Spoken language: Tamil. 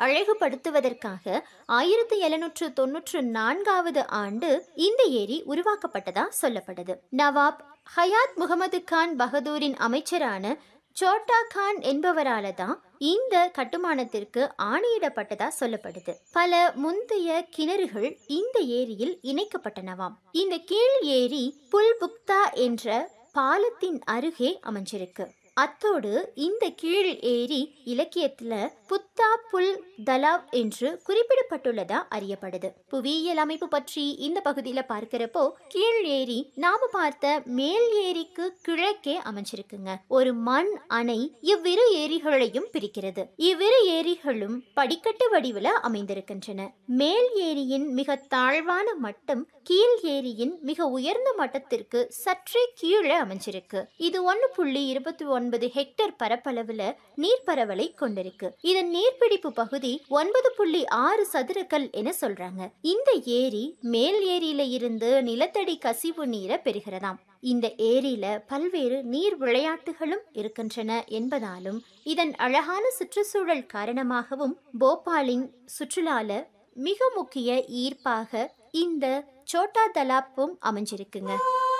அழகுபடுத்துவதற்காக ஆயிரத்தி எழுநூற்று தொன்னூற்று நான்காவது ஆண்டு இந்த ஏரி உருவாக்கப்பட்டதா சொல்லப்படுது நவாப் ஹயாத் முகமது கான் பகதூரின் அமைச்சரான சோட்டா கான் என்பவரால தான் இந்த கட்டுமானத்திற்கு ஆணையிடப்பட்டதா சொல்லப்படுது பல முந்தைய கிணறுகள் இந்த ஏரியில் இணைக்கப்பட்டனவாம் இந்த கீழ் ஏரி புல்புக்தா என்ற பாலத்தின் அருகே அமைஞ்சிருக்கு அத்தோடு இந்த கீழ் ஏரி இலக்கியத்துல புத்தா புல் தலாவ் என்று குறிப்பிடப்பட்டுள்ளதா அறியப்படுது புவியியல் அமைப்பு பற்றி இந்த பகுதியில பார்க்கிறப்போ கீழ் ஏரி நாம பார்த்த மேல் ஏரிக்கு கிழக்கே அமைஞ்சிருக்குங்க ஒரு மண் அணை இவ்விரு ஏரிகளையும் பிரிக்கிறது இவ்விரு ஏரிகளும் படிக்கட்டு வடிவில் அமைந்திருக்கின்றன மேல் ஏரியின் மிக தாழ்வான மட்டம் கீழ் ஏரியின் மிக உயர்ந்த மட்டத்திற்கு சற்றே கீழே அமைஞ்சிருக்கு இது ஒன்று புள்ளி இருபத்தி ஒன்பது ஹெக்டேர் பரப்பளவுல நீர்ப்பரவலை கொண்டிருக்கு இதன் நீர்பிடிப்பு பகுதி ஒன்பது புள்ளி ஆறு சதுரக்கல் என சொல்றாங்க இந்த ஏரி மேல் ஏரியில இருந்து நிலத்தடி கசிவு நீரை பெறுகிறதாம் இந்த ஏரியில பல்வேறு நீர் விளையாட்டுகளும் இருக்கின்றன என்பதாலும் இதன் அழகான சுற்றுச்சூழல் காரணமாகவும் போபாலின் சுற்றுலால மிக முக்கிய ஈர்ப்பாக இந்த சோட்டா தலாப்பும் அமைஞ்சிருக்குங்க